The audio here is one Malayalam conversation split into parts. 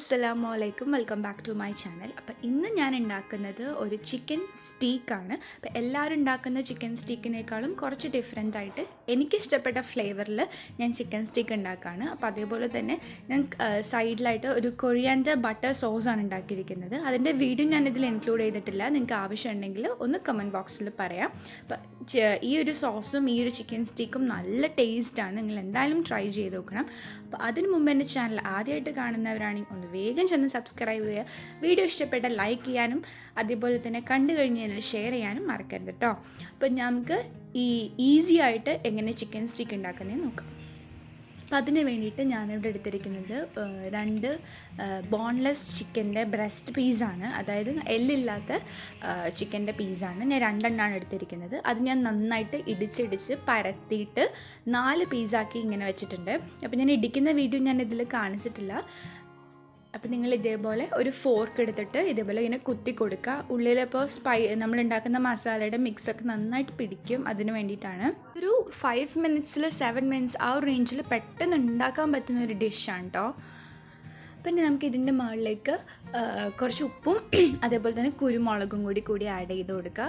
അസ്സലാമു അലൈക്കും welcome back to my channel അപ്പോൾ ഇന്ന് ഞാൻ ഉണ്ടാക്കുന്നത് ഒരു ചിക്കൻ സ്റ്റീക്കാണ് അപ്പോൾ എല്ലാവരും ഉണ്ടാക്കുന്ന ചിക്കൻ സ്റ്റീക്കിനേക്കാളും കുറച്ച് ഡിഫറെൻ്റ് ആയിട്ട് എനിക്കിഷ്ടപ്പെട്ട ഫ്ലേവറിൽ ഞാൻ ചിക്കൻ സ്റ്റീക്ക് ഉണ്ടാക്കുകയാണ് അപ്പോൾ അതേപോലെ തന്നെ ഞാൻ സൈഡിലായിട്ട് ഒരു കൊറിയാൻഡർ ബട്ടർ സോസാണ് ഉണ്ടാക്കിയിരിക്കുന്നത് അതിൻ്റെ വീഡിയോ ഞാൻ ഇതിൽ ഇൻക്ലൂഡ് ചെയ്തിട്ടില്ല നിങ്ങൾക്ക് ആവശ്യമുണ്ടെങ്കിൽ ഒന്ന് കമൻറ്റ് ബോക്സിൽ പറയാം അപ്പം ഈ ഒരു സോസും ഈ ഒരു ചിക്കൻ സ്റ്റീക്കും നല്ല ടേസ്റ്റാണ് നിങ്ങൾ എന്തായാലും ട്രൈ ചെയ്ത് നോക്കണം അപ്പോൾ അതിന് മുമ്പ് എൻ്റെ ചാനൽ ആദ്യമായിട്ട് കാണുന്നവരാണെങ്കിൽ ഒന്ന് വേഗം ചെന്ന് സബ്സ്ക്രൈബ് ചെയ്യുക വീഡിയോ ഇഷ്ടപ്പെട്ട ലൈക്ക് ചെയ്യാനും അതേപോലെ തന്നെ കണ്ടു കഴിഞ്ഞാൽ ഷെയർ ചെയ്യാനും മറക്കരുത് കേട്ടോ അപ്പം നമുക്ക് ഈ ഈസി ആയിട്ട് എങ്ങനെ ചിക്കൻ സ്റ്റീക്ക് ഉണ്ടാക്കുന്നതെന്ന് നോക്കാം അപ്പം അതിന് വേണ്ടിയിട്ട് ഞാനിവിടെ എടുത്തിരിക്കുന്നത് രണ്ട് ബോൺലെസ് ചിക്കൻ്റെ ബ്രസ്റ്റ് പീസാണ് അതായത് എല്ലില്ലാത്ത ചിക്കൻ്റെ പീസാണ് ഞാൻ രണ്ടെണ്ണമാണ് എടുത്തിരിക്കുന്നത് അത് ഞാൻ നന്നായിട്ട് ഇടിച്ചിടിച്ച് പരത്തിയിട്ട് നാല് പീസാക്കി ഇങ്ങനെ വെച്ചിട്ടുണ്ട് അപ്പോൾ ഞാൻ ഇടിക്കുന്ന വീഡിയോ ഞാൻ ഇതിൽ കാണിച്ചിട്ടില്ല അപ്പം നിങ്ങൾ ഇതേപോലെ ഒരു ഫോർക്ക് എടുത്തിട്ട് ഇതേപോലെ ഇങ്ങനെ കുത്തി കൊടുക്കുക ഉള്ളിലിപ്പോൾ സ്പൈ നമ്മൾ ഉണ്ടാക്കുന്ന മസാലയുടെ മിക്സ് ഒക്കെ നന്നായിട്ട് പിടിക്കും അതിന് വേണ്ടിയിട്ടാണ് ഒരു ഫൈവ് മിനിറ്റ്സിൽ സെവൻ മിനിറ്റ്സ് ആ ഒരു റേഞ്ചിൽ പെട്ടെന്ന് ഉണ്ടാക്കാൻ പറ്റുന്ന ഒരു ഡിഷാണ് കേട്ടോ പിന്നെ നമുക്ക് ഇതിൻ്റെ മുകളിലേക്ക് കുറച്ച് ഉപ്പും അതേപോലെ തന്നെ കുരുമുളകും കൂടി കൂടി ആഡ് ചെയ്ത് കൊടുക്കുക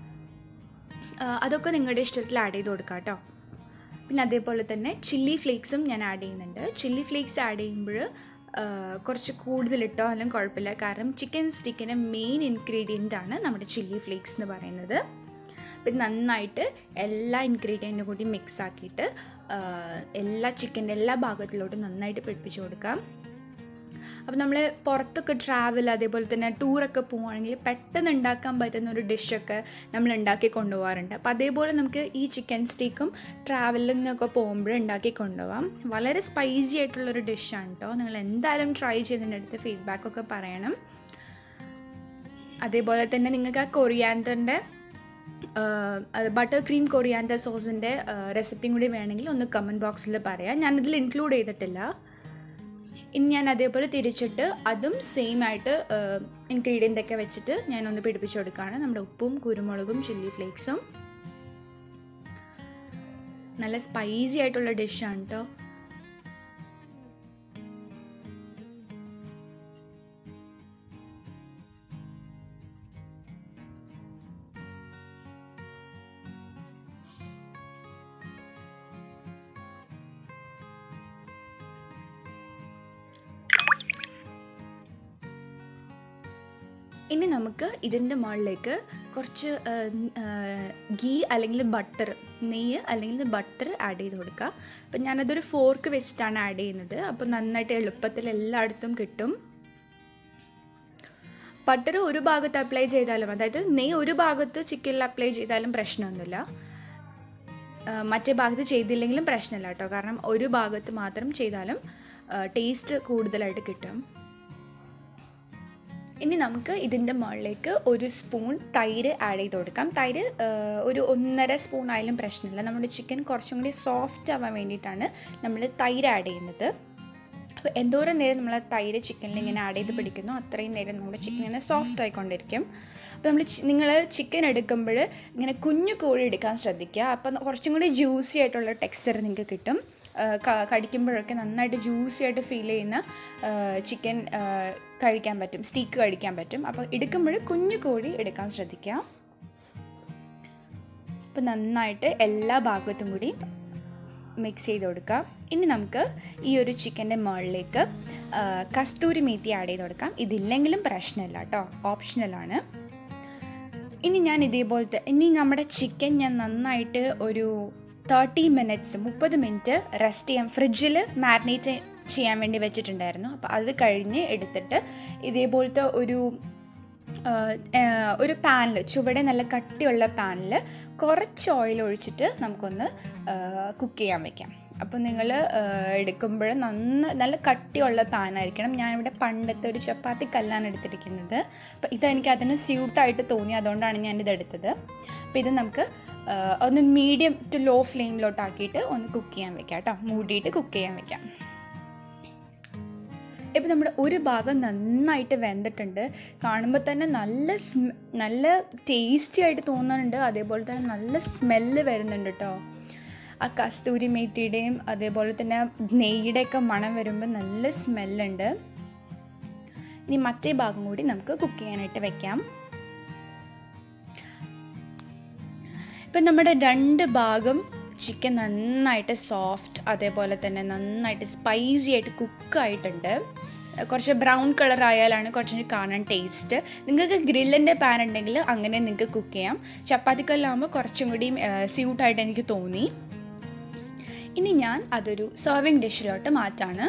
അതൊക്കെ നിങ്ങളുടെ ഇഷ്ടത്തിൽ ആഡ് ചെയ്ത് കൊടുക്കുക കേട്ടോ പിന്നെ അതേപോലെ തന്നെ ചില്ലി ഫ്ലേക്സും ഞാൻ ആഡ് ചെയ്യുന്നുണ്ട് ചില്ലി ഫ്ലേക്സ് ആഡ് ചെയ്യുമ്പോൾ കുറച്ച് കൂടുതൽ ഇട്ടാലും കുഴപ്പമില്ല കാരണം ചിക്കൻ സ്റ്റിക്കിൻ്റെ മെയിൻ ഇൻഗ്രീഡിയൻ്റ് ആണ് നമ്മുടെ ചില്ലി ഫ്ലേക്സ് എന്ന് പറയുന്നത് പിന്നെ നന്നായിട്ട് എല്ലാ ഇൻഗ്രീഡിയൻറ്റും കൂടി മിക്സ് ആക്കിയിട്ട് എല്ലാ ചിക്കൻ്റെ എല്ലാ ഭാഗത്തിലോട്ടും നന്നായിട്ട് പിടിപ്പിച്ച് കൊടുക്കാം അപ്പോൾ നമ്മൾ പുറത്തൊക്കെ ട്രാവൽ അതേപോലെ തന്നെ ടൂറൊക്കെ പോവുകയാണെങ്കിൽ പെട്ടെന്ന് ഉണ്ടാക്കാൻ പറ്റുന്ന ഒരു ഡിഷൊക്കെ നമ്മൾ ഉണ്ടാക്കി കൊണ്ടുപോകാറുണ്ട് അപ്പോൾ അതേപോലെ നമുക്ക് ഈ ചിക്കൻ സ്റ്റീക്കും ട്രാവലിംഗ് ഒക്കെ പോകുമ്പോൾ ഉണ്ടാക്കി കൊണ്ടുപോകാം വളരെ സ്പൈസി ആയിട്ടുള്ളൊരു ഡിഷാണ് കേട്ടോ നിങ്ങൾ എന്തായാലും ട്രൈ ചെയ്തതിൻ്റെ അടുത്ത് ഫീഡ്ബാക്ക് ഒക്കെ പറയണം അതേപോലെ തന്നെ നിങ്ങൾക്ക് ആ കൊറിയാൻഡറിൻ്റെ ബട്ടർ ക്രീം കൊറിയാൻഡർ സോസിൻ്റെ റെസിപ്പിയും കൂടി വേണമെങ്കിൽ ഒന്ന് കമൻറ്റ് ബോക്സിൽ പറയാം ഞാനിതിൽ ഇൻക്ലൂഡ് ചെയ്തിട്ടില്ല ഇനി ഞാൻ അതേപോലെ തിരിച്ചിട്ട് അതും സെയിം ആയിട്ട് ഇൻഗ്രീഡിയൻ്റ് ഒക്കെ വെച്ചിട്ട് ഞാനൊന്ന് പിടിപ്പിച്ചു കൊടുക്കുകയാണ് നമ്മുടെ ഉപ്പും കുരുമുളകും ചില്ലി ഫ്ലേക്സും നല്ല സ്പൈസി ആയിട്ടുള്ള ഡിഷാണ് കേട്ടോ ഇനി നമുക്ക് ഇതിൻ്റെ മുകളിലേക്ക് കുറച്ച് ഗീ അല്ലെങ്കിൽ ബട്ടർ നെയ്യ് അല്ലെങ്കിൽ ബട്ടർ ആഡ് ചെയ്ത് കൊടുക്കുക അപ്പം ഞാനതൊരു ഫോർക്ക് വെച്ചിട്ടാണ് ആഡ് ചെയ്യുന്നത് അപ്പോൾ നന്നായിട്ട് എളുപ്പത്തിൽ എല്ലായിടത്തും കിട്ടും ബട്ടർ ഒരു ഭാഗത്ത് അപ്ലൈ ചെയ്താലും അതായത് നെയ്യ് ഒരു ഭാഗത്ത് ചിക്കനിൽ അപ്ലൈ ചെയ്താലും പ്രശ്നമൊന്നുമില്ല മറ്റേ ഭാഗത്ത് ചെയ്തില്ലെങ്കിലും പ്രശ്നമില്ല കേട്ടോ കാരണം ഒരു ഭാഗത്ത് മാത്രം ചെയ്താലും ടേസ്റ്റ് കൂടുതലായിട്ട് കിട്ടും ഇനി നമുക്ക് ഇതിൻ്റെ മുകളിലേക്ക് ഒരു സ്പൂൺ തൈര് ആഡ് ചെയ്ത് കൊടുക്കാം തൈര് ഒരു ഒന്നര സ്പൂൺ ആയാലും പ്രശ്നമില്ല നമ്മുടെ ചിക്കൻ കുറച്ചും കൂടി സോഫ്റ്റ് ആവാൻ വേണ്ടിയിട്ടാണ് നമ്മൾ തൈര് ആഡ് ചെയ്യുന്നത് അപ്പോൾ എന്തോരം നേരം നമ്മൾ തൈര് ചിക്കനിൽ ഇങ്ങനെ ആഡ് ചെയ്ത് പിടിക്കുന്നു അത്രയും നേരം നമ്മുടെ ചിക്കൻ ഇങ്ങനെ സോഫ്റ്റ് ആയിക്കൊണ്ടിരിക്കും അപ്പോൾ നമ്മൾ നിങ്ങൾ ചിക്കൻ എടുക്കുമ്പോൾ ഇങ്ങനെ കുഞ്ഞു കോഴി എടുക്കാൻ ശ്രദ്ധിക്കുക അപ്പം കുറച്ചും കൂടി ജ്യൂസി ആയിട്ടുള്ള ടെക്സ്ചർ നിങ്ങൾക്ക് കിട്ടും കടിക്കുമ്പോഴൊക്കെ നന്നായിട്ട് ജ്യൂസി ആയിട്ട് ഫീൽ ചെയ്യുന്ന ചിക്കൻ കഴിക്കാൻ പറ്റും സ്റ്റീക്ക് കഴിക്കാൻ പറ്റും അപ്പോൾ എടുക്കുമ്പോൾ കുഞ്ഞു കോഴി എടുക്കാൻ ശ്രദ്ധിക്കുക അപ്പോൾ നന്നായിട്ട് എല്ലാ ഭാഗത്തും കൂടി മിക്സ് ചെയ്ത് കൊടുക്കാം ഇനി നമുക്ക് ഈ ഒരു ചിക്കൻ്റെ മുകളിലേക്ക് കസ്തൂരി മേത്തി ആഡ് ചെയ്ത് കൊടുക്കാം ഇതില്ലെങ്കിലും പ്രശ്നമില്ല കേട്ടോ ഓപ്ഷണലാണ് ഇനി ഞാൻ ഇതേപോലത്തെ ഇനി നമ്മുടെ ചിക്കൻ ഞാൻ നന്നായിട്ട് ഒരു തേർട്ടി മിനിറ്റ്സ് മുപ്പത് മിനിറ്റ് റെസ്റ്റ് ചെയ്യാൻ ഫ്രിഡ്ജിൽ മാരിനേറ്റ് ചെയ്യാൻ വേണ്ടി വെച്ചിട്ടുണ്ടായിരുന്നു അപ്പോൾ അത് കഴിഞ്ഞ് എടുത്തിട്ട് ഇതേപോലത്തെ ഒരു ഒരു പാനിൽ ചുവടെ നല്ല കട്ടിയുള്ള പാനിൽ കുറച്ച് ഓയിൽ ഒഴിച്ചിട്ട് നമുക്കൊന്ന് കുക്ക് ചെയ്യാൻ വെക്കാം അപ്പോൾ നിങ്ങൾ എടുക്കുമ്പോൾ നന്ന നല്ല കട്ടിയുള്ള പാനായിരിക്കണം ഞാനിവിടെ പണ്ടത്തെ ഒരു ചപ്പാത്തി കല്ലാണ് എടുത്തിരിക്കുന്നത് അപ്പോൾ ഇതെനിക്ക് അതിന് സ്യൂട്ടായിട്ട് തോന്നി അതുകൊണ്ടാണ് ഞാനിത് എടുത്തത് അപ്പോൾ ഇത് നമുക്ക് ഒന്ന് മീഡിയം ടു ലോ ഫ്ലെയിമിലോട്ടാക്കിയിട്ട് ഒന്ന് കുക്ക് ചെയ്യാൻ വെക്കാം കേട്ടോ മൂടിയിട്ട് കുക്ക് ചെയ്യാൻ വെക്കാം ഇപ്പം നമ്മുടെ ഒരു ഭാഗം നന്നായിട്ട് വെന്തിട്ടുണ്ട് കാണുമ്പോൾ തന്നെ നല്ല സ്മെ നല്ല ടേസ്റ്റി ആയിട്ട് തോന്നുന്നുണ്ട് അതേപോലെ തന്നെ നല്ല സ്മെല്ല് വരുന്നുണ്ട് കേട്ടോ ആ കസ്തൂരി മേത്തിയുടെയും അതേപോലെ തന്നെ നെയ്യുടെയൊക്കെ മണം വരുമ്പോൾ നല്ല സ്മെല്ലുണ്ട് ഇനി മറ്റേ ഭാഗം കൂടി നമുക്ക് കുക്ക് ചെയ്യാനായിട്ട് വെക്കാം ഇപ്പം നമ്മുടെ രണ്ട് ഭാഗം ചിക്കൻ നന്നായിട്ട് സോഫ്റ്റ് അതേപോലെ തന്നെ നന്നായിട്ട് സ്പൈസി ആയിട്ട് കുക്ക് ആയിട്ടുണ്ട് കുറച്ച് ബ്രൗൺ കളർ ആയാലാണ് കുറച്ചുകൂടി കാണാൻ ടേസ്റ്റ് നിങ്ങൾക്ക് ഗ്രില്ലിൻ്റെ പാൻ ഉണ്ടെങ്കിൽ അങ്ങനെ നിങ്ങൾക്ക് കുക്ക് ചെയ്യാം ചപ്പാത്തിക്കല്ലാകുമ്പോൾ കുറച്ചും കൂടി സ്യൂട്ടായിട്ട് എനിക്ക് തോന്നി ഇനി ഞാൻ അതൊരു സെർവിങ് ഡിഷിലോട്ട് മാറ്റാണ്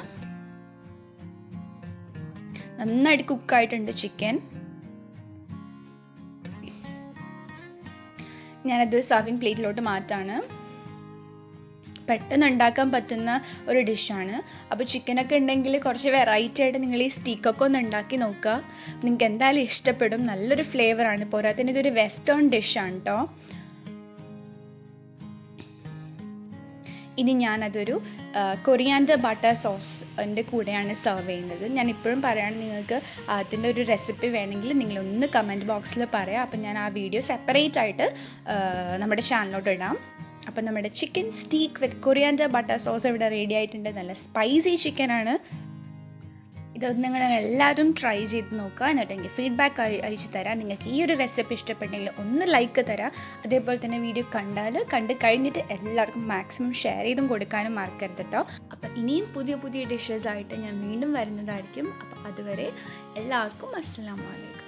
നന്നായിട്ട് കുക്കായിട്ടുണ്ട് ചിക്കൻ ഞാനത് സർവിങ് പ്ലേറ്റിലോട്ട് മാറ്റാണ് പെട്ടെന്ന് ഉണ്ടാക്കാൻ പറ്റുന്ന ഒരു ഡിഷാണ് അപ്പോൾ ചിക്കനൊക്കെ ഉണ്ടെങ്കിൽ കുറച്ച് വെറൈറ്റി ആയിട്ട് നിങ്ങൾ ഈ സ്റ്റീക്കൊക്കെ ഒന്ന് ഉണ്ടാക്കി നോക്കുക നിങ്ങൾക്ക് എന്തായാലും ഇഷ്ടപ്പെടും നല്ലൊരു ഫ്ലേവറാണ് പോരാത്തിന് ഇതൊരു വെസ്റ്റേൺ ഡിഷാണ് കേട്ടോ ഇനി ഞാനതൊരു കൊറിയാൻഡർ ബട്ടർ സോസ് എൻ്റെ കൂടെയാണ് സെർവ് ചെയ്യുന്നത് ഞാൻ ഇപ്പോഴും പറയുകയാണ് നിങ്ങൾക്ക് അതിൻ്റെ ഒരു റെസിപ്പി വേണമെങ്കിൽ നിങ്ങൾ ഒന്ന് കമൻറ്റ് ബോക്സിൽ പറയാം അപ്പം ഞാൻ ആ വീഡിയോ സെപ്പറേറ്റ് ആയിട്ട് നമ്മുടെ ചാനലിലോട്ട് ഇടാം അപ്പം നമ്മുടെ chicken steak with coriander butter sauce ഇവിടെ റെഡി ആയിട്ടുണ്ട് നല്ല സ്പൈസി ചിക്കനാണ് ഇത് നിങ്ങൾ എല്ലാവരും ട്രൈ ചെയ്ത് നോക്കുക എന്നിട്ട് എനിക്ക് ഫീഡ്ബാക്ക് അയച്ചു തരാം നിങ്ങൾക്ക് ഈ ഒരു റെസിപ്പി ഇഷ്ടപ്പെട്ടെങ്കിൽ ഒന്ന് ലൈക്ക് തരാം അതേപോലെ തന്നെ വീഡിയോ കണ്ടാൽ കണ്ട് കഴിഞ്ഞിട്ട് എല്ലാവർക്കും മാക്സിമം ഷെയർ ചെയ്തും കൊടുക്കാനും മറക്കരുത് കേട്ടോ അപ്പം ഇനിയും പുതിയ പുതിയ ഡിഷസ് ആയിട്ട് ഞാൻ വീണ്ടും വരുന്നതായിരിക്കും അപ്പം അതുവരെ എല്ലാവർക്കും അസ്സലാമലൈക്കും